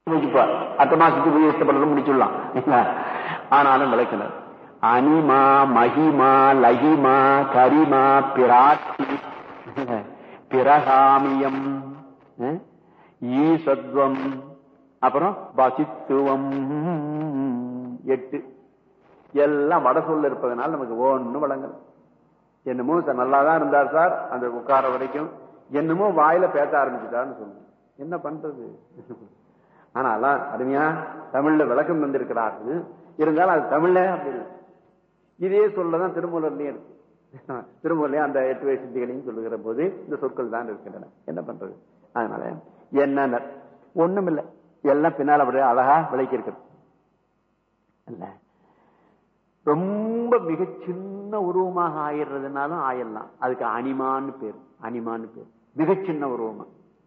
வச்சுப்பார் அடுத்த மாசத்துக்கு போய் இஷ்டப்படுறது முடிச்சுடலாம் இல்லைங்களா? ஆனாலும் விளக்கினர் அனிமா மகிமா லகிமா கரிமா பிராட்டி பிரகாமியம் அஹ், ஈசத்வம் அப்புறம் பசித்துவம் எட்டு எல்லாம் வட சொல்ல இருப்பதனால நமக்கு ஒண்ணும் வழங்கல என்னமோ சார் நல்லா தான் இருந்தார் சார் அந்த உட்கார வரைக்கும் என்னமோ வாயில பேச ஆரம்பிச்சுட்டாருன்னு சொல்லுங்க என்ன பண்றது ஆனா அதான் அருமையா தமிழ்ல விளக்கம் வந்திருக்கிறார்கள் இருந்தாலும் அது தமிழ்ல அப்படி இல்லை. இதே சொல்லதான் திருமூலர்லயும் இருக்கு திருமூலயும் அந்த எட்டு வயசு சித்திகளையும் சொல்லுகிற போது இந்த சொற்கள் தான் இருக்கின்றன என்ன பண்றது அதனால என்ன ஒண்ணும் இல்லை எல்லாம் பின்னால் அப்படியே அழகா விளக்கி இருக்கிறது இல்ல ரொம்ப மிக சின்ன உருவமாக ஆயிடுறதுனாலும் ஆயிடலாம் அதுக்கு அனிமான்னு பேர் அனிமான்னு பேர் மிக சின்ன உருவமா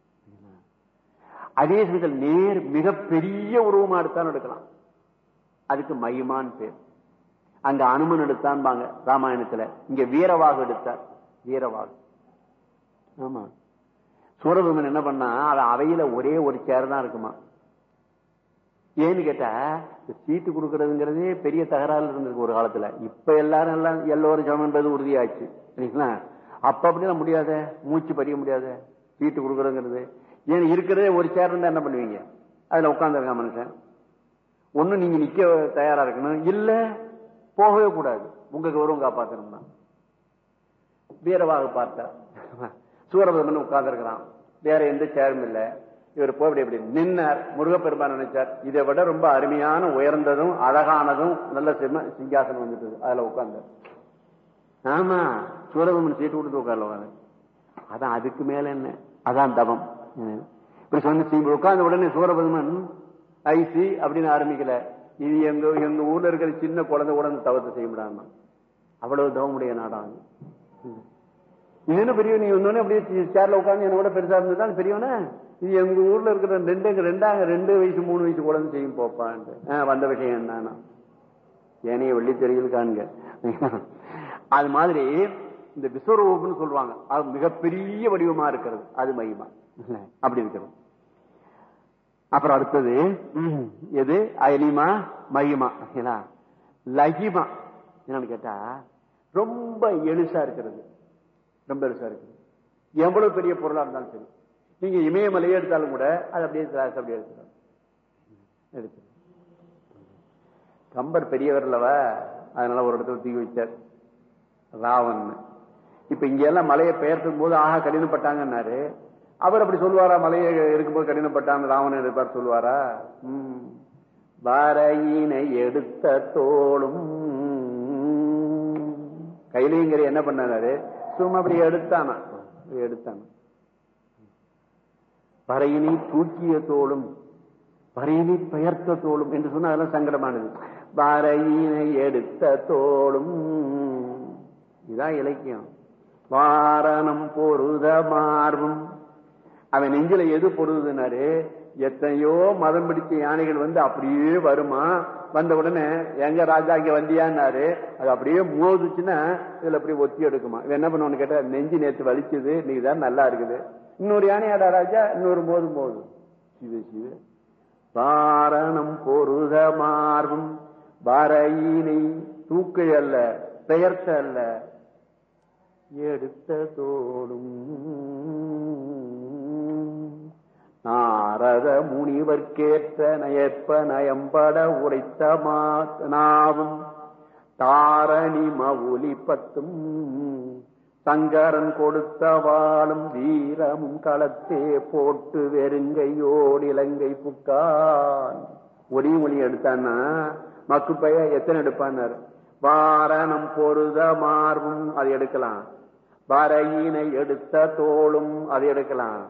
அதே சமயத்தில் நேர் மிக பெரிய உருவமா எடுத்தாலும் எடுக்கலாம் அதுக்கு மகிமான் பேர் அங்க அனுமன் எடுத்தான்பாங்க ராமாயணத்துல இங்க வீரவாகு எடுத்தார் வீரவாகு ஆமா சூரபெருமன் என்ன பண்ணா அவன் அவையில ஒரே ஒரு சேர் தான் இருக்குமா ஏன்னு கேட்டா இந்த சீட்டு கொடுக்கறதுங்கிறதே பெரிய தகராறு இருந்திருக்கு ஒரு காலத்துல இப்ப எல்லாரும் எல்லாம் எல்லோரும் சமன்றது உறுதியாச்சு சரிங்களா அப்ப அப்படிலாம் முடியாத மூச்சு பறிய முடியாத சீட்டு கொடுக்கறதுங்கிறது ஏன் இருக்கிறதே ஒரு சேர் இருந்தா என்ன பண்ணுவீங்க அதுல உட்காந்துருக்கான் மனுஷன் ஒண்ணு நீங்க நிக்க தயாரா இருக்கணும் இல்ல போகவே கூடாது உங்க கௌரவம் காப்பாத்தணும்னா வீரவாக பார்த்தார் சூரபதமன் உட்கார்ந்துருக்கிறான் வேற எந்த சேரும் இல்ல இவர் போய் இப்படி இப்படி நின்னார் முருகப்பெருமான் நினைச்சார் இதை விட ரொம்ப அருமையான உயர்ந்ததும் அழகானதும் நல்ல சிம்ம சிங்காசனம் வந்துட்டு அதுல உட்கார்ந்தார் ஆமா சூரபதமன் சீட்டு கொடுத்து உட்கார்ல அதான் அதுக்கு மேல என்ன அதான் தவம் ம். இப்படி சொன்ன உட்கார்ந்த உடனே சூரபதமன் ஐசி அப்படின்னு ஆரம்பிக்கல இது எங்க எங்க ஊர்ல இருக்கிற சின்ன குழந்தை கூட இந்த தவத்தை செய்ய முடியாம அவ்வளவு தவமுடைய நாடாங்க ம். இது என்ன பெரிய நீ வந்தோடனே அப்படியே சேர்ல உட்காந்து என்ன கூட பெருசா இருந்ததுதான் பெரியவனே இது எங்க ஊர்ல இருக்கிற ரெண்டு ரெண்டாங்க ரெண்டு வயசு மூணு வயசு குழந்தை செய்யும் போப்பான்ட்டு ஆ, வந்த விஷயம் என்னன்னா ஏனைய வெள்ளி தெரியல் காணுங்க அது மாதிரி இந்த விஸ்வரூபம்னு சொல்லுவாங்க அது மிகப்பெரிய வடிவமா இருக்கிறது அது மகிமா அப்படி இருக்கிறது அப்புறம் அடுத்தது ம், எது அயலிமா மகிமா ஏன்னா, லகிமா என்னன்னு கேட்டா ரொம்ப எளிசா இருக்கிறது ரொம்ப எளிசா இருக்குது எவ்வளவு பெரிய பொருளா இருந்தாலும் சரி நீங்க இமயமலையே எடுத்தாலும் கூட அது அப்படியே திராட்சை அப்படியே எடுத்துக்கலாம் எடுத்து கம்பர் பெரியவர்லவா அதனால ஒரு இடத்துல தூக்கி வச்சார் ராவன் இப்ப இங்க எல்லாம் மலையை பெயர்த்தும் போது ஆஹா கடினப்பட்டாங்கன்னாரு அவர் அப்படி சொல்லுவாரா மலையை இருக்கும்போது கடினப்பட்டாங்க ராவணன் இருப்பார் சொல்லுவாரா ம். வரையினை எடுத்த தோளும் கைலிங்கிற என்ன பண்ணாரு சும்மா அப்படி எடுத்தானா அப்படி எடுத்தானா வரையினை தூக்கிய தோளும் வரையினை பெயர்த்த தோளும் என்று சொன்னா அதெல்லாம் சங்கடமானது வரையினை எடுத்த தோளும் இதான் இலக்கியம் வாரணம் பொருத மார்பும் அவன் நெஞ்சில எது பொருதுனாரு எத்தனையோ மதம் பிடிச்ச யானைகள் வந்து அப்படியே வருமா வந்த உடனே எங்க ராஜா இங்க வந்தியான்னாரு அது அப்படியே மோதுச்சுன்னா இதுல அப்படியே ஒத்தி எடுக்குமா இவன் என்ன பண்ணுவான்னு கேட்டா நெஞ்சு நேத்து வலிக்குது இன்னைக்கு தான் நல்லா இருக்குது இன்னொரு யானையாடா ராஜா இன்னொரு மோது மோது சிவ சிவ வாரணம் பொருத மார்பும் வரையினை தூக்கை அல்ல பெயர்த்த அல்ல எடுத்த தோடும் நாரத முனிவர்க்கேற்ற நயப்ப நயம்பட உரைத்த மா- நாவும் தாரணி மவுலி பத்தும் சங்கரன் கொடுத்த வாளும் வீரமும் களத்தே போட்டு வெறுங்கையோடு இலங்கை புக்கான் ஒளி மொழி எடுத்தான்னா மக்கு பைய எத்தனை எடுப்பான்னாரு வாரணம் பொருத மார்பும் அது எடுக்கலாம் வரையினை எடுத்த தோளும் அது எடுக்கலாம்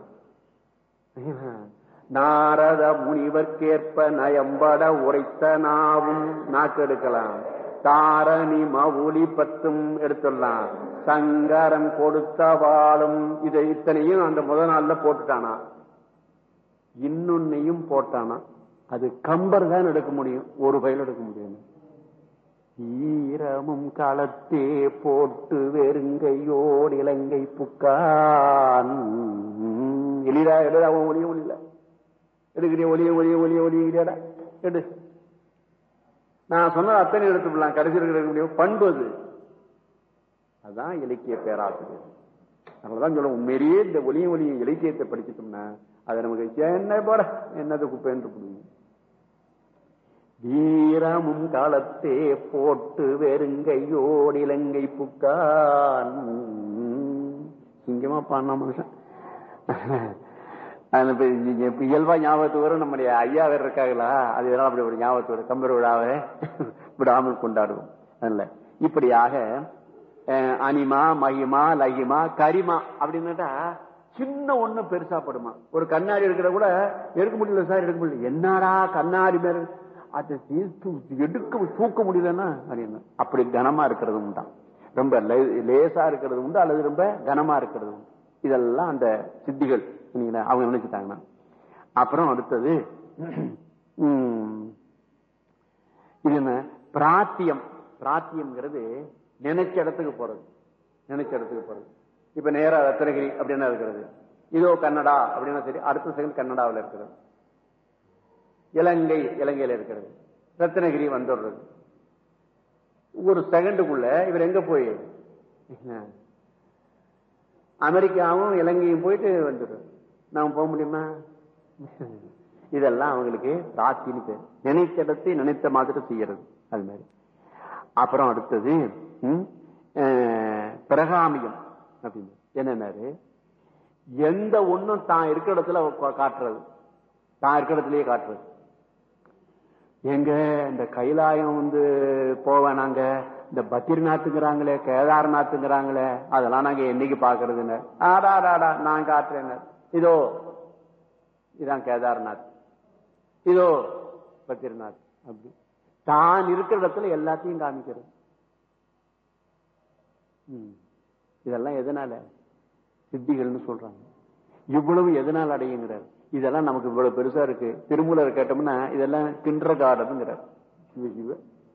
நாரத முனிவர்க்கேற்ப நயம்பட உரைத்த நாவும் நாக்கு எடுக்கலாம் தாரணி மவுலி பத்தும் எடுத்துடலாம் சங்கரன் கொடுத்த வாளும் இதை இத்தனையும் அந்த முதல் நாள்ல போட்டுட்டானா இன்னொன்னையும் போட்டானா அது கம்பர் தான் எடுக்க முடியும் ஒரு பயில் எடுக்க முடியும் ஈரமும் களத்தே போட்டு வெறுங்கையோடு இலங்கை புக்கான் எளிதா எழுதாவும் முடியும் இல்ல எடுக்கிறிய ஒளிய ஒளிய ஒளிய ஒளியிறியாடா எடு நான் சொன்னது அத்தனை எடுத்துக்கலாம் கடைசி இருக்கிற முடியும் பண்பு அது அதான் இலக்கிய பேராசிரியர் அதனாலதான் சொல்ல உண்மையிலேயே இந்த ஒளியும் ஒளியும் இலக்கியத்தை படிச்சிட்டோம்னா அதை நமக்கு என்ன போட என்னது குப்பைன்னு புரியும் வீரமும் காலத்தே போட்டு வெறுங்கையோடு இலங்கை புக்கான் சிங்கமா பாடின மனுஷன் அது இப்ப இங்க இப்ப இயல்பா ஞாபகத்துக்கு வரும் நம்முடைய ஐயா வேற இருக்காங்களா அது இதெல்லாம் அப்படி ஒரு ஞாபகத்து வரும் கம்பர் விழாவை விடாமல் கொண்டாடுவோம் அதனால இப்படியாக அஹ், அனிமா மகிமா லகிமா கரிமா அப்படின்னுட்டா சின்ன ஒண்ணு பெருசா படுமா ஒரு கண்ணாடி இருக்கிற கூட எடுக்க முடியல சார் எடுக்க முடியல என்னடா கண்ணாடி மேல அதை தீர்த்து எடுக்க தூக்க முடியலன்னா அப்படின்னு அப்படி கனமா இருக்கிறது உண்டாம் ரொம்ப லே- லேசா இருக்கிறது உண்டு அல்லது ரொம்ப கனமா இருக்கிறது உண்டு இதெல்லாம் அந்த சித்திகள் இல்லைங்களா? அவங்க நினைச்சுட்டாங்கன்னா அப்புறம் அடுத்தது உம், இது என்ன பிராத்தியம் பிராத்தியம்ங்கிறது நினைச்ச இடத்துக்கு போறது நினைச்ச இடத்துக்கு போறது இப்ப நேரா ரத்னகிரி அப்படின்னா இருக்கிறது இதோ கன்னடா அப்படின்னா சரி அடுத்த செகண்ட் கன்னடாவில் இருக்கிறது இலங்கை இலங்கையில இருக்கிறது ரத்னகிரி வந்துடுறது ஒரு செகண்டுக்குள்ள இவர் எங்க போய் அமெரிக்காவும் இலங்கையும் போயிட்டு வந்துடும் நாம போக முடியுமா இதெல்லாம் அவங்களுக்கு ராத்தின்னு பேர் நினைத்த இடத்தை நினைத்த மாதிரி செய்யறது அது மாதிரி அப்புறம் அடுத்தது ம், அஹ், பிரகாமியம் அப்படின்னு என்னன்னாரு எந்த ஒண்ணும் தான் இருக்கிற இடத்துல கா- காட்டுறது தான் இருக்கிற இடத்துலயே காட்டுறது எங்க இந்த கைலாயம் வந்து போவேனாங்க இந்த பத்ரிநாத்துங்கிறாங்களே கேதார்நாத்துங்கிறாங்களே அதெல்லாம் நாங்க என்னைக்கு பாக்குறதுன்னு ஆடா ஆடாடா நான் காட்டுறேன் இதோ இதான் கேதார்நாத் இதோ பத்ரிநாத் அப்படி தான் இருக்கிற இடத்துல எல்லாத்தையும் காமிக்கிறது ம். இதெல்லாம் எதனால சித்திகள்னு சொல்றாங்க இவ்வளவு எதனால் அடையுங்கிறார் இதெல்லாம் நமக்கு இவ்வளவு பெருசா இருக்கு திருமூலர் கேட்டோம்னா இதெல்லாம் கின்ற காடம்ங்கிறார் சிவ சிவ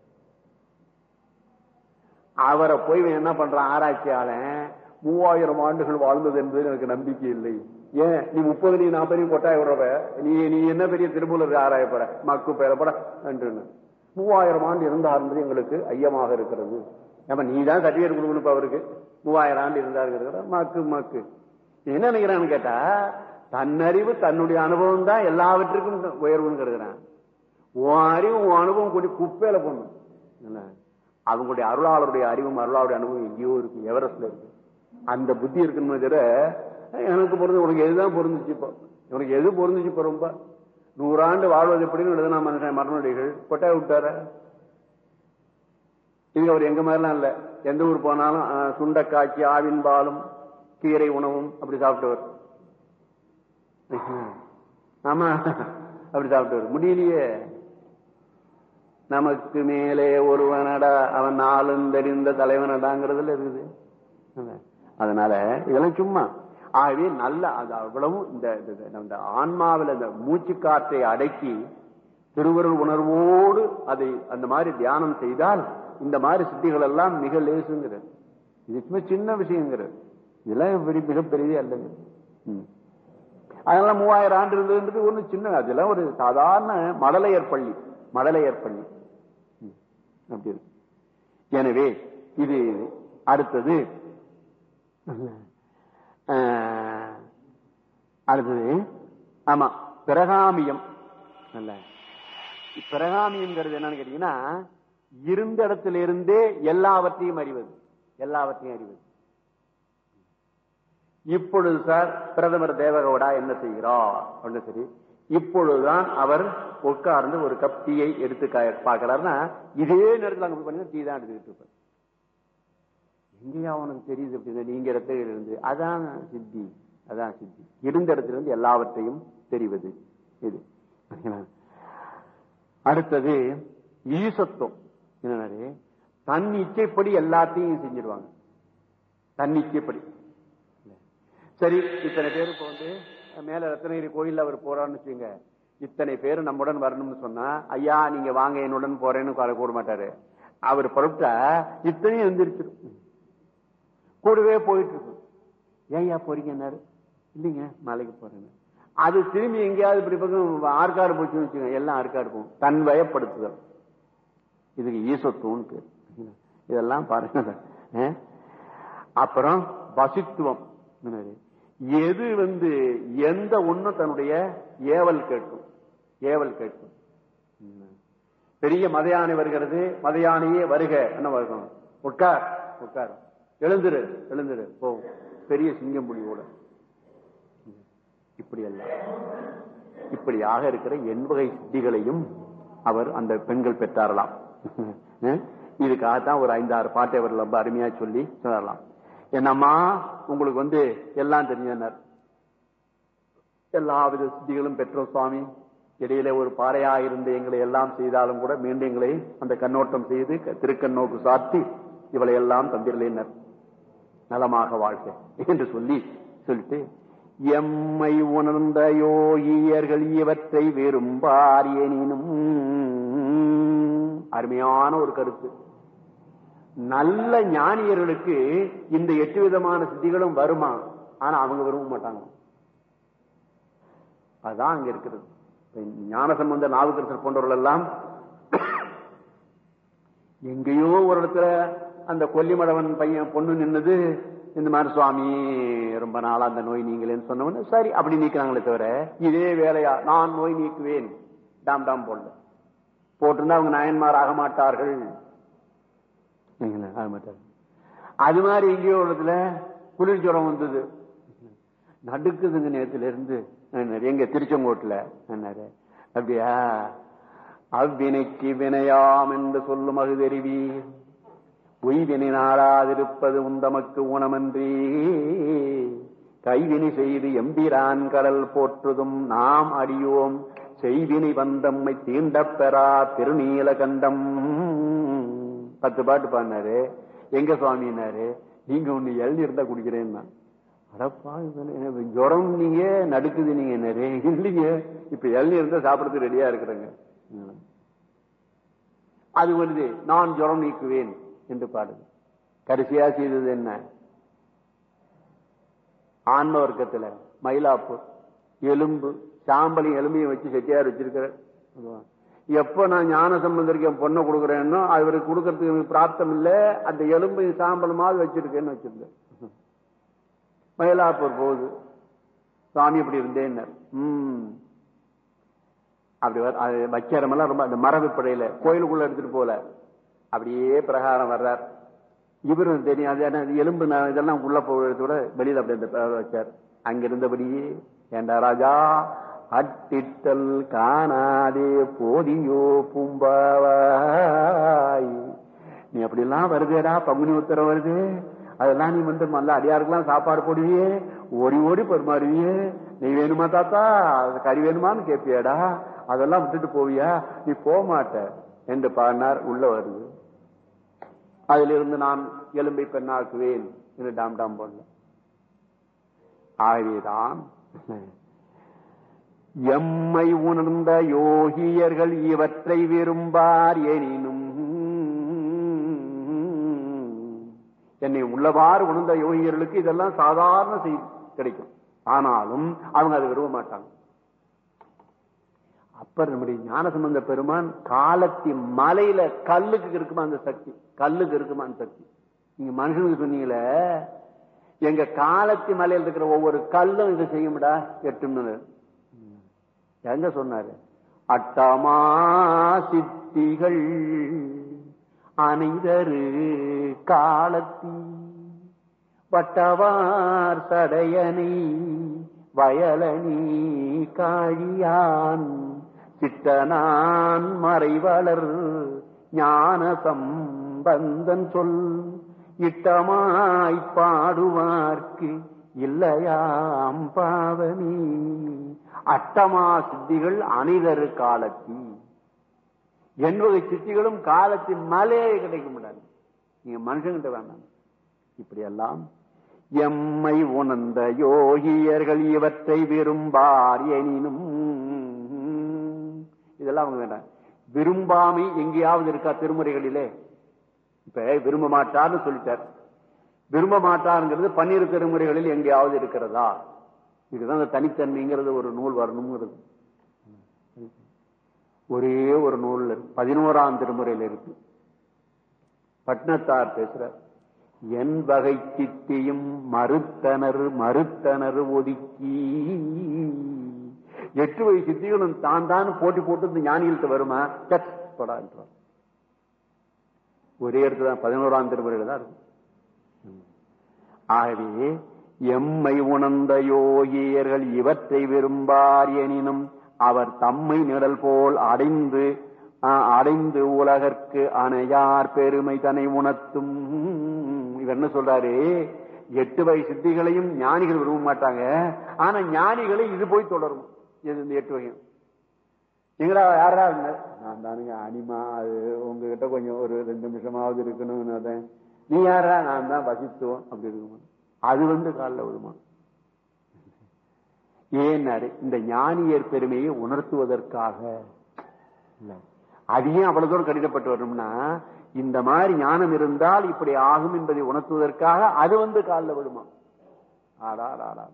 அவரை போய் இவன் என்ன பண்றான் ஆராய்ச்சியாளன் மூவாயிரம் ஆண்டுகள் வாழ்ந்தது என்பது எனக்கு நம்பிக்கை இல்லை ஏன் நீ முப்பது நீ நாற்பது கொட்டாய் விடுறவ நீ நீ என்ன பெரிய திருமூலர் ஆராயப்பட மக்கு பெறப்பட என்று மூவாயிரம் ஆண்டு இருந்தார் என்பது எங்களுக்கு ஐயமாக இருக்கிறது ஏமா நீ தான் சர்டிபிகேட் கொடுக்கணும் இப்ப அவருக்கு மூவாயிரம் ஆண்டு இருந்தாருங்கிற மக்கு மக்கு நீ என்ன நினைக்கிறான்னு கேட்டா தன்னறிவு தன்னுடைய அனுபவம் தான் எல்லாவற்றுக்கும் உயர்வுன்னு கருதுறான் உன் அறிவு உன் அனுபவம் கூடி குப்பையில போடணும் என்ன? அவங்களுடைய அருளாளருடைய அறிவும் அருளாளுடைய அனுபவம் எங்கேயோ இருக்கு எவரஸ்ட்ல இருக்கு அந்த புத்தி இருக்கணுமே தவிர எனக்கு பொருந்து உனக்கு எதுதான் பொருந்துச்சு இப்போ உனக்கு எது பொருந்துச்சு இப்போ ரொம்ப நூறாண்டு வாழ்வது எப்படின்னு எழுதுனா மனுஷன் மரணடிகள் கொட்டாய் விட்டார இது அவர் எங்க மாதிரிலாம் இல்ல எந்த ஊர் போனாலும் அஹ், சுண்டைக்காய்ச்சி ஆவின் பாலும் கீரை உணவும் அப்படி சாப்பிட்டவர் ஆமா அப்படி சாப்பிட்டவர் முடியலையே நமக்கு மேலே ஒருவனடா அவன் நாளும் தெரிந்த தலைவனடாங்கிறதுல இருக்குது அதனால இதெல்லாம் சும்மா ஆகவே நல்ல அது அவ்வளவும் இந்த இந்த- இந்த ஆன்மாவில் இந்த மூச்சு காற்றை அடக்கி திருவருள் உணர்வோடு அதை அந்த மாதிரி தியானம் செய்தால் இந்த மாதிரி சித்திகள் எல்லாம் மிக லேசுங்கிறது இது சும்மா சின்ன விஷயங்கிறது இதெல்லாம் பெரிய- மிகப்பெரியதே அல்லங்க ம். அதனால மூவாயிரம் ஆண்டு இருந்ததுன்றது ஒண்ணு சின்ன அதெல்லாம் ஒரு சாதாரண மடலையர் பள்ளி மடலையர் பள்ளி ம். அப்படி இருக்கு எனவே இது அடுத்தது ஆஹ், அடுத்தது ஆமா பிரகாமியம் நல்ல பிரகாமியம்ங்கிறது என்னன்னு கேட்டீங்கன்னா இருந்த இடத்துல இருந்தே எல்லாவற்றையும் அறிவது எல்லாவற்றையும் அறிவது இப்பொழுது சார் பிரதமர் தேவகவுடா என்ன செய்கிறார் அப்படின்னு சரி இப்பொழுதுதான் அவர் உட்கார்ந்து ஒரு கப் டீயை எடுத்து கா- பார்க்கிறாருன்னா இதே நேரத்தில் அங்க போய் பண்ணி டீ தான் எடுத்துக்கிட்டு இருப்பார் எங்கேயா அவனுக்கு தெரியுது அப்படின்னு நீங்க இடத்துல இருந்து அதான் சித்தி அதான் சித்தி இருந்த இடத்துல இருந்து எல்லாவற்றையும் தெரிவது இது சரிங்களா? அடுத்தது ஈசத்துவம் என்னன்னாரு தன் இச்சைப்படி எல்லாத்தையும் செஞ்சிருவாங்க தன் இச்சைப்படி சரி இத்தனை பேர் இப்ப வந்து மேல ரத்னகிரி கோயில்ல அவர் போறான்னு வச்சுங்க இத்தனை பேர் நம்முடன் வரணும்னு சொன்னா ஐயா நீங்க வாங்க என்னுடன் போறேன்னு கால கூட மாட்டாரு அவர் பொருட்டா இத்தனையும் எழுந்திருச்சிடும் கூடவே போயிட்டு இருக்கும் ஏன்யா போறீங்கன்னாரு இல்லைங்க மலைக்கு போறேன்னு அது திரும்பி எங்கேயாவது இப்படி பக்கம் ஆற்காடு போச்சுன்னு வச்சுக்கோங்க எல்லாம் ஆற்காடு போகும் தன் வயப்படுத்துதல் இதுக்கு ஈசத்துவம் பேர் இதெல்லாம் பாருங்க அஹ். அப்புறம் வசித்துவம் என்னது? எது வந்து எந்த ஒண்ணு தன்னுடைய ஏவல் கேட்கும் ஏவல் கேட்கும் பெரிய மதையானை வருகிறது மதையானையே வருக என்ன வருகணும் உட்கார் உட்கார் எழுந்துரு எழுந்துரு போகும் பெரிய சிங்கம் புலியோட இப்படி எல்லாம் இப்படியாக இருக்கிற எண்வகை சித்திகளையும் அவர் அந்த பெண்கள் பெற்றாரலாம் அஹ் இதுக்காகத்தான் ஒரு ஐந்தாறு பாட்டை அவர் ரொம்ப அருமையா சொல்லி சொல்லலாம் என்னம்மா உங்களுக்கு வந்து எல்லாம் தெரிஞ்சனர் எல்லா வித சித்திகளும் பெற்றோம் சுவாமி இடையில ஒரு பாறையா இருந்து எங்களை எல்லாம் செய்தாலும் கூட மீண்டும் எங்களை அந்த கண்ணோட்டம் செய்து க- திருக்கண்ணோக்கு சாத்தி இவளை எல்லாம் தந்திரலினர் நலமாக வாழ்க என்று சொல்லி சொல்லிட்டு எம்மை உணர்ந்த யோகியர்கள் இவற்றை விரும்பார் எனினும் அருமையான ஒரு கருத்து நல்ல ஞானியர்களுக்கு இந்த எட்டு விதமான சித்திகளும் வருமா ஆனா அவங்க விரும்ப மாட்டாங்க அதுதான் அங்க இருக்கிறது இப்ப ஞான சம்பந்த நாவுக்கரசர் போன்றவர்கள் எல்லாம் எங்கேயோ ஒரு இடத்துல அந்த கொல்லிமடவன் பையன் பொண்ணு நின்னது இந்த மாதிரி சுவாமி ரொம்ப நாளா அந்த நோய் நீங்களேன்னு சொன்னவன சரி அப்படி நீக்கிறாங்களே தவிர இதே வேலையா நான் நோய் நீக்குவேன் டாம் டாம் போடல போட்டிருந்தா அவங்க நாயன்மார் ஆக மாட்டார்கள் ஆக மாட்டார்கள் அது மாதிரி எங்கேயோ ஒரு இடத்துல குளிர் ஜுரம் வந்தது நடுக்குதுங்க நேரத்துல இருந்து என்னாரு, எங்க திருச்செங்கோட்டுல என்னாரு அப்படியா அவ்வினைக்கு வினையாம் என்று சொல்லும் அகு தெரிவீர் பொய்வினை நாடாதிருப்பது உந்தமக்கு ஊனமன்றி கைவினை செய்து எம்பிரான் கடல் போற்றுதும் நாம் அடியோம் செய்வினை வந்தம்மை தீண்டப் பெறா திருநீல கண்டம் பத்து பாட்டு பாடினாரு எங்க சுவாமினாரு நீங்க ஒண்ணு எழுதி இருந்தா குடிக்கிறேன்னா அடப்பா இவனே, எனக்கு ஜுரம் நீங்க நடுக்குது நீங்க என்னரே இல்லைங்க இப்ப இளநீர் இருந்தா சாப்பிடறதுக்கு ரெடியா இருக்கிறேங்க ம். அது வருது நான் ஜுரம் நீக்குவேன் என்று பாடுது கடைசியா செய்தது என்ன ஆன்ம வர்க்கத்துல மயிலாப்பூர் எலும்பு சாம்பலி எலும்பையும் வச்சு செட்டியார் வச்சிருக்கிற எப்ப நான் ஞான சம்பந்தருக்கு என் பொண்ணை கொடுக்குறேன்னோ அவருக்கு கொடுக்கறதுக்கு எனக்கு பிராப்தம் இல்ல அந்த எலும்பையும் சாம்பலுமாவது வச்சிருக்கேன்னு வச்சிருந்தேன் மயிலாப்பூர் போகுது சுவாமி இப்படி இருந்தேன் ம் அப்படி வர- அது வச்சாரமெல்லாம் ரொம்ப அந்த மரபுப்படையில கோயிலுக்குள்ள எடுத்துட்டு போல அப்படியே பிரகாரம் வர்றார் இவரும் தெரியும் அது என்ன, அது எலும்பு நான் இதெல்லாம் உள்ள போகிறது கூட வெளியில அப்படி அந்த பிரகாரம் வச்சார் அங்கிருந்தபடியே ஏண்டா ராஜா அட்டிட்டல் காணாதே போதியோ பூம்பாவாய் நீ அப்படி எல்லாம் வருதேடா பங்குனி உத்தரவு வருது அதெல்லாம் நீ வந்து நல்ல அடியாருக்கெல்லாம் சாப்பாடு போடுவியே ஓடி ஓடி பரிமாறுவியே நீ வேணுமா தாத்தா அது கறி வேணுமான்னு கேட்பியாடா அதெல்லாம் விட்டுட்டு போவியா நீ போக மாட்ட என்று பாடினார் உள்ள வருது அதிலிருந்து நான் எலும்பை பெண்ணாக்குவேன் என்று டாம் டாம் போடல ஆகவேதான் எம்மை உணர்ந்த யோகியர்கள் இவற்றை விரும்பார் எனினும் என்னை உள்ளவாறு உணர்ந்த யோகியர்களுக்கு இதெல்லாம் சாதாரண செய்தி கிடைக்கும் ஆனாலும் அவங்க அதை விரும்ப மாட்டாங்க அப்பர் நம்முடைய ஞான சம்பந்த பெருமான் காலத்தி மலையில கல்லுக்கு இருக்குமா அந்த சக்தி கல்லுக்கு இருக்குமா அந்த சக்தி நீங்க மனுஷனுக்கு சொன்னீங்களே எங்க காலத்தி மலையில் இருக்கிற ஒவ்வொரு கல்லும் இதை செய்யும்டா எட்டும்னு எங்க சொன்னாரு அட்டமா சித்திகள் அனைதரு காலத்தி வட்டவார் சடையனை வயலனி காழியான் சிட்டனான் மறைவளர் ஞான சம்பந்தன் சொல் இட்டமாய் பாடுவார்க்கு இல்லையாம் பாவனி அட்டமா சித்திகள் அனைதரு காலத்தி எண்வகை சித்திகளும் காலத்தின் மலையே கிடைக்க முடியாது நீங்க மனுஷங்கிட்ட வேண்டாம் இப்படியெல்லாம் எம்மை உணர்ந்த யோகியர்கள் இவற்றை விரும்பார் எனினும் இதெல்லாம் அவங்க வேண்டாம் விரும்பாமை எங்கேயாவது இருக்கா திருமுறைகளிலே இப்ப விரும்ப மாட்டார்னு சொல்லிட்டார் விரும்ப மாட்டாருங்கிறது பன்னிரு திருமுறைகளில் எங்கேயாவது இருக்கிறதா இதுதான் அந்த தனித்தன்மைங்கிறது ஒரு நூல் வரணுங்கிறது ஒரே ஒரு நூல்ல இருக்கு பதினோராம் திருமுறையில இருக்கு பட்னத்தார் பேசுறார் என் வகை சித்தியும் மறுத்தனர் மறுத்தனர் ஒதுக்கி எட்டு வகை சித்திகளும் தான் தான் போட்டி போட்டு இந்த ஞானிகள்கிட்ட வருமா சட் போடா என்றார். ஒரே இடத்துல தான் பதினோராம் திருமுறையில தான் இருக்கும் ஆகவே எம்மை உணர்ந்த யோகியர்கள் இவற்றை விரும்பார் எனினும் அவர் தம்மை நிழல் போல் அடைந்து ஆஹ், அடைந்து உலகற்கு அணையார் பெருமை தன்னை உணர்த்தும் இவர் என்ன சொல்றாரு எட்டு வகை சித்திகளையும் ஞானிகள் விரும்ப மாட்டாங்க ஆனா ஞானிகளை இது போய் தொடரும் இது இந்த எட்டு வகையும் நீங்களா யாரா இருங்க நான் தானுங்க அனிமா அது உங்ககிட்ட கொஞ்சம் ஒரு ரெண்டு நிமிஷமாவது இருக்கணும் அதான். நீ யாரா நான் தான் வசித்துவோம் அப்படி இருக்குமா அது வந்து காலில் விடுமா ஏன்னாரு இந்த ஞானியர் பெருமையை உணர்த்துவதற்காக இல்ல அது ஏன் அவ்வளவு தூரம் கடிதப்பட்டு வரணும்னா இந்த மாதிரி ஞானம் இருந்தால் இப்படி ஆகும் என்பதை உணர்த்துவதற்காக அது வந்து காலில் விடுமா ஆடா ஆடா, ஆடா.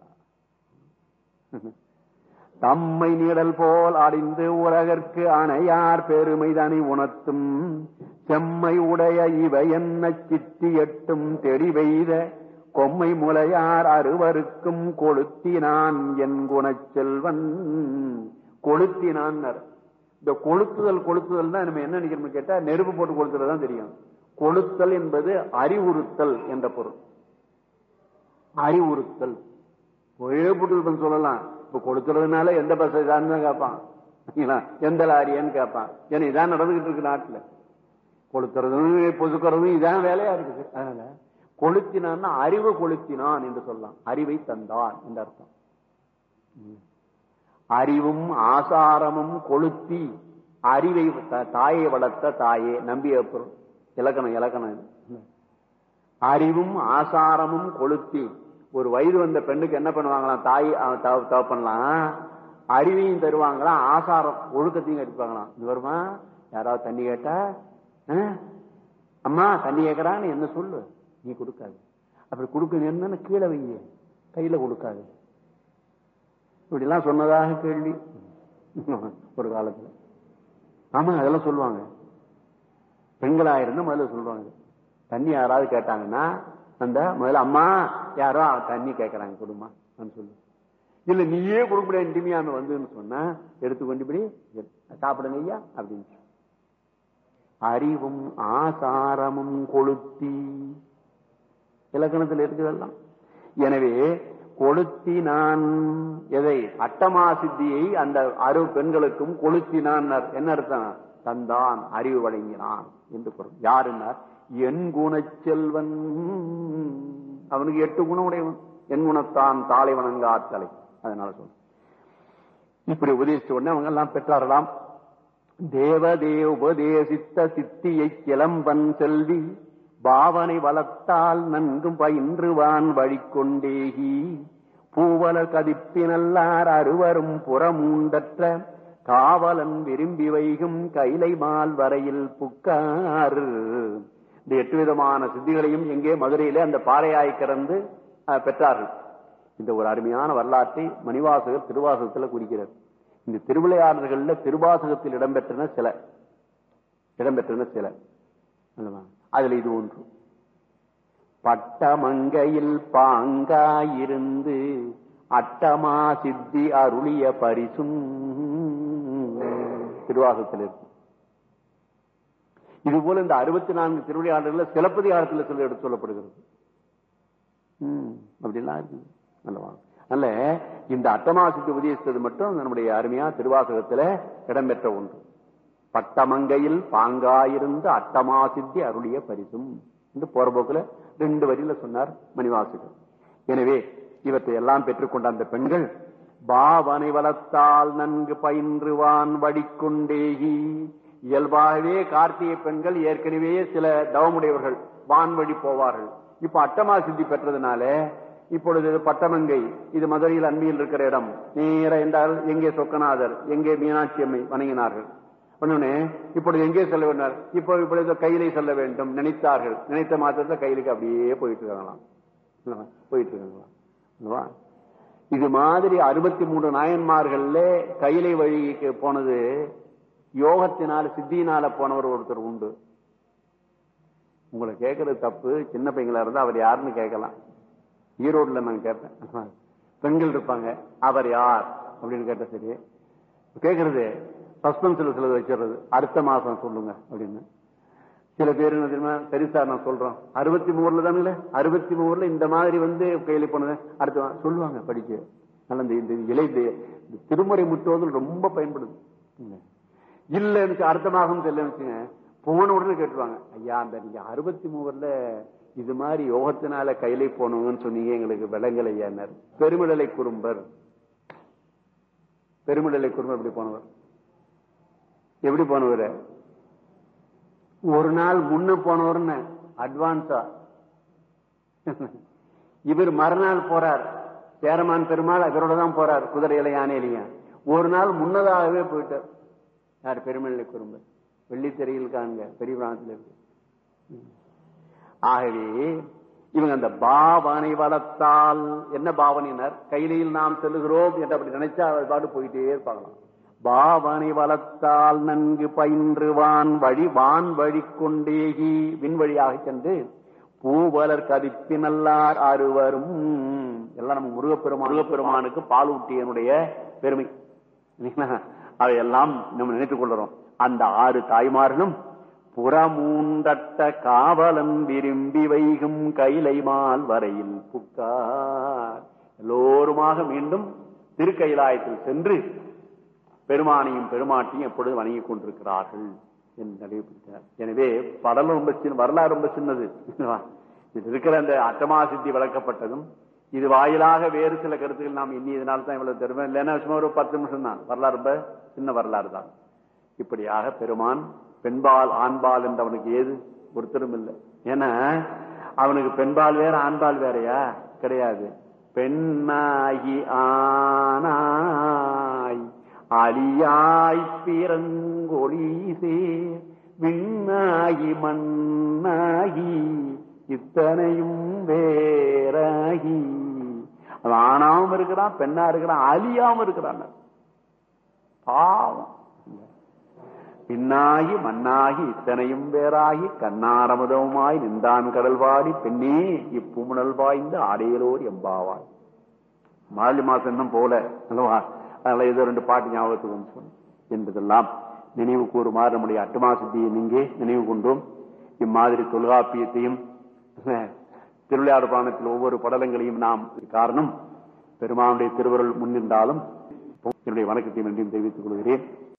தம்மை நிழல் போல் அடைந்து உலகற்கு அணையார் பெருமைதனை உணர்த்தும் செம்மை உடைய இவை என்ன சித்தி எட்டும் தெரிவெய்த கொம்மை முலையார் அறுவருக்கும் கொளுத்தினான் என் குணச்செல்வன் கொளுத்தினான் இந்த கொளுத்துதல் கொளுத்துதல் தான் நம்ம என்ன நினைக்கிறோம் கேட்டா நெருப்பு போட்டு கொளுத்துறது தான் தெரியும் கொளுத்தல் என்பது அறிவுறுத்தல் என்ற பொருள் அறிவுறுத்தல் ஒரே போட்டு சொல்லலாம் இப்ப கொடுக்கறதுனால எந்த பஸ் இதான்னு கேட்பான் சரிங்களா? எந்த லாரியன்னு கேட்பான் ஏன்னா இதான் நடந்துகிட்டு இருக்கு நாட்டுல கொளுத்துறதும் பொதுக்கிறதும் இதான் வேலையா இருக்குது அதனால கொளுத்தினான்னா அறிவு கொளுத்தினான் என்று சொல்லலாம் அறிவை தந்தான் என்று அர்த்தம் ம். அறிவும் ஆசாரமும் கொளுத்தி அறிவை த- தாயை வளர்த்த தாயே நம்பிய பொருள் இலக்கணம் இலக்கணம் இது. அறிவும் ஆசாரமும் கொளுத்தி ஒரு வயது வந்த பெண்ணுக்கு என்ன பண்ணுவாங்களாம் தாய் அவ தவ- தகப்பன்லாம் அறிவையும் தருவாங்களாம் ஆசாரம் ஒழுக்கத்தையும் கற்பிப்பாங்களாம் இது வருமா யாராவது தண்ணி கேட்டா ஆ? அம்மா தண்ணி கேட்கறான்னு என்ன சொல்லு நீ கொடுக்காது அப்படி கொடுக்க என்னன்னு கீழே வைங்க கையில கொடுக்காது இப்படி எல்லாம் சொன்னதாக கேள்வி ஒரு காலத்துல ஆமா அதெல்லாம் சொல்லுவாங்க பெண்களா இருந்தா முதல்ல சொல்லுவாங்க தண்ணி யாராவது கேட்டாங்கன்னா அந்த முதல்ல அம்மா யாரோ தண்ணி கேட்கறாங்க கொடுமா சொல்லு இல்ல நீயே கொடுக்க முடியாது இனிமையாம வந்துன்னு சொன்னா எடுத்து கொண்டு இப்படி சாப்பிடுங்க ஐயா அப்படின்னு சொல்லு. அறிவும் ஆசாரமும் கொளுத்தி இலக்கணத்தில் இருக்குதெல்லாம் எனவே கொளுத்தி நான் எதை அட்டமா சித்தியை அந்த அரு பெண்களுக்கும் கொளுத்தினான் என்ன அர்த்தம் தந்தான் அறிவு வழங்கினான் என்று பொருள் யாருன்னார் என் குணச்செல்வன் அவனுக்கு எட்டு குணம் உடையவன் என் குணத்தான் தாளை வணங்காத்தலை அதனால சொல்ல இப்படி உபதேசித்த உடனே அவங்க எல்லாம் பெற்றாரலாம் தேவதே உபதேசித்த சித்தியை கிளம்பன் செல்வி பாவனை வளர்த்தால் நன்கும் பயின்றுவான் வழிகொண்டேகி பூவலர் கதிப்பினல்லார் அறுவரும் புறமூண்டற்ற காவலன் விரும்பி வைகும் கைலை மால் வரையில் புக்கார் இந்த எட்டு விதமான சித்திகளையும் எங்கே மதுரையிலே அந்த பாறையாய் கிடந்து அஹ், பெற்றார்கள் இந்த ஒரு அருமையான வரலாற்றை மணிவாசகர் திருவாசகத்தில் குறிக்கிறார் இந்த திருவிளையாடல்கள்ல திருவாசகத்தில் இடம்பெற்றன சில இடம்பெற்றன சில அல்லவா? அதுல இது ஒன்று பட்டமங்கையில் பாங்காயிருந்து அட்டமா சித்தி அருளிய பரிசும் திருவாசகத்தில் இருக்கு இது போல இந்த அறுபத்தி நான்கு திருவிளையாடல்கள் சிலப்பதிகாரத்தில் சில எடுத்து சொல்லப்படுகிறது ம், அப்படிலாம் இருக்கு நல்லவா அல்ல இந்த அட்டமாசிக்கு உபதேசித்தது மட்டும் நம்முடைய அருமையா திருவாசகத்துல இடம்பெற்ற ஒன்று பட்டமங்கையில் பாங்காயிருந்து அட்டமாசித்தி அருளிய பரிசும் என்று போற போக்குல ரெண்டு வரியில சொன்னார் மணிவாசகர் எனவே இவற்றை எல்லாம் பெற்றுக்கொண்ட அந்த பெண்கள் பாவனை வளர்த்தால் நன்கு பயின்றுவான் வடிக்கொண்டேகி இயல்பாகவே கார்த்திகை பெண்கள் ஏற்கனவே சில தவமுடையவர்கள் வான்வழி போவார்கள் இப்ப அட்டமா சித்தி பெற்றதுனால இப்பொழுது பட்டமங்கை இது மதுரையில் அன்பியில் இருக்கிற இடம் நேர என்றால் எங்கே சொக்கநாதர் எங்கே மீனாட்சி அம்மை வணங்கினார்கள் உடனே இப்பொழுது எங்கே செல்ல வேண்டார் இப்போ இப்பொழுது கையிலே செல்ல வேண்டும் நினைத்தார்கள் நினைத்த மாத்திரத்தில் கையிலுக்கு அப்படியே போயிட்டு இருக்காங்களாம் இல்லவா? போயிட்டு இருக்காங்களாம் இல்லவா? இது மாதிரி அறுபத்தி மூன்று நாயன்மார்கள்ல கைலை வழிக்கு போனது யோகத்தினால சித்தியினால போனவர் ஒருத்தர் உண்டு உங்களை கேட்கறது தப்பு சின்ன பையங்களா இருந்தா அவர் யாருன்னு கேட்கலாம் ஈரோடுல நான் கேட்டேன் பெண்கள் இருப்பாங்க அவர் யார் அப்படின்னு கேட்ட சரி கேட்கறது சஸ்பென்ஸ்ல சிலது வச்சிடுறது அடுத்த மாசம் சொல்லுங்க அப்படின்னு சில பேர் என்ன தெரியுமா சரி சார் நான் சொல்றோம் அறுபத்தி மூணுல தானுங்களே அறுபத்தி மூணுல இந்த மாதிரி வந்து கையில போனது அடுத்த வா- சொல்லுவாங்க படிக்க நல்ல இந்த இந்த இலை இந்த இந்த திருமுறை முற்றுவதில் ரொம்ப பயன்படுது இல்லைன்னு அடுத்த மாதம் தெரியல வச்சுங்க போன உடனே கேட்டுருவாங்க ஐயா அந்த நீங்க அறுபத்தி மூணுல இது மாதிரி யோகத்தினால கையில போனவங்கன்னு சொன்னீங்க எங்களுக்கு விலங்கல் ஐயானார் பெருமிடலை குறும்பர் பெருமிடலை குறும்பர் எப்படி போனவர் எப்படி போனவர் ஒரு நாள் முன்ன போனவர்னு அட்வான்ஸா இவர் மறுநாள் போறார் சேரமான் பெருமாள் இவரோட தான் போறார் குதிரையில யானையிலையும் ஒரு நாள் முன்னதாகவே போயிட்டார் யார் பெருமநிலை குறும்பு வெள்ளித்திரையில் காண்க பெரிய பிராணத்தில் இருக்கு ஆகவே இவங்க அந்த பாவனை வளர்த்தால் என்ன பாவனையினர் கையிலையில் நாம் செல்லுகிறோம் என்று அப்படி நினைச்சா அவர் பாட்டு போயிட்டே இருப்பாங்களாம் பாவனை வளர்த்தால் நன்கு பயின்று வான் வழி வான் வழி கொண்டேகி விண்வழியாக சென்று பூவலர் கதிப்பி நல்லார் அறுவரும் எல்லாம் நம்ம முருகப்பெருமான் முருகப்பெருமானுக்கு பால் ஊட்டியனுடைய பெருமை இல்லைங்களா? அதையெல்லாம் நம்ம நினைத்துக் கொள்கிறோம் அந்த ஆறு தாய்மார்களும் புறமூண்டட்ட காவலன் விரும்பி வைகும் கைலைமால் வரையில் புக்கார் எல்லோருமாக மீண்டும் திருக்கைலாயத்தில் சென்று பெருமானையும் பெருமாட்டியும் எப்பொழுது வணங்கிக் கொண்டிருக்கிறார்கள் என்று நடைபெற்றார் எனவே படலம் ரொம்ப சின்ன வரலாறு ரொம்ப சின்னது இது இருக்கிற அந்த அட்டமா சித்தி விளக்கப்பட்டதும் இது வாயிலாக வேறு சில கருத்துக்கள் நாம் எண்ணியதனால தான் இவ்வளவு தெரியும் இல்லைன்னா சும்மா ஒரு பத்து நிமிஷம் தான் வரலாறு ரொம்ப சின்ன வரலாறு தான் இப்படியாக பெருமான் பெண்பால் ஆண்பால் என்று அவனுக்கு ஏது ஒருத்தரும் இல்லை ஏன்னா அவனுக்கு பெண்பால் வேற ஆண்பால் வேறயா கிடையாது பெண்ணாகி ஆனாய் அலியாய் பிறங்கொழி சேர் விண்ணாகி மண்ணாகி இத்தனையும் வேறாகி அவன் ஆணாவும் இருக்கிறான் பெண்ணா இருக்கிறான் அழியாம இருக்கிறான் பாவம் பின்னாகி மண்ணாகி இத்தனையும் வேறாகி கண்ணாரமுதவுமாய் நின்றான் கடல் வாடி பெண்ணே இப்புமுனல் வாய்ந்து ஆடையலோர் எம்பாவாய் மார்கழி மாசம் இன்னும் போல அல்லவா அதனால ஏதோ ரெண்டு பாட்டு ஞாபகத்துக்கு வந்து சொன்னேன் என்பதெல்லாம் நினைவு கூறுமாறு நம்முடைய அட்டுமா சித்தியை நீங்கே நினைவு கொண்டோம் இம்மாதிரி தொல்காப்பியத்தையும் திருவிளையாடு பானத்தில் ஒவ்வொரு படலங்களையும் நாம் காரணம் பெருமானுடைய திருவருள் முன்னின்றாலும் என்னுடைய வணக்கத்தையும் என்றும் தெரிவித்துக் கொள்கிறேன்